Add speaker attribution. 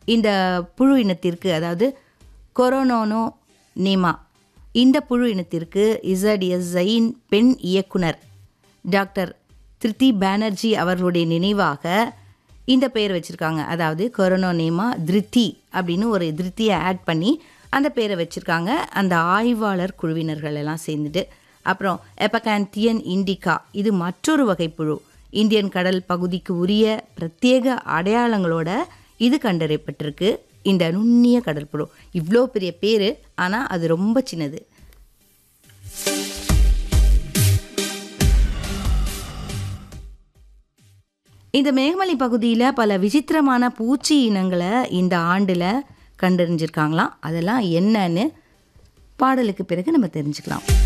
Speaker 1: இந்த புழு இனத்திற்கு அதாவது கொரோனோனோ நேமா இந்த புழு இனத்திற்கு இசடிஎஸ் ஜெயின் பெண் இயக்குனர் டாக்டர் திருத்தி பானர்ஜி அவர்களுடைய நினைவாக இந்த பெயர் வச்சுருக்காங்க அதாவது கொரோனோனேமா திருத்தி அப்படின்னு ஒரு திருத்தியை ஆட் பண்ணி அந்த பேரை வச்சுருக்காங்க அந்த ஆய்வாளர் குழுவினர்கள் எல்லாம் சேர்ந்துட்டு அப்புறம் எபகாந்தியன் இண்டிகா இது மற்றொரு வகை புழு இந்தியன் கடல் பகுதிக்கு உரிய பிரத்யேக அடையாளங்களோட இது கண்டறியப்பட்டிருக்கு இந்த நுண்ணிய கடல் புழு இவ்வளோ பெரிய பேர் ஆனால் அது ரொம்ப சின்னது இந்த மேகமலை பகுதியில் பல விசித்திரமான பூச்சி இனங்களை இந்த ஆண்டில் கண்டறிஞ்சிருக்காங்களாம் அதெல்லாம் என்னன்னு பாடலுக்கு பிறகு நம்ம தெரிஞ்சுக்கலாம்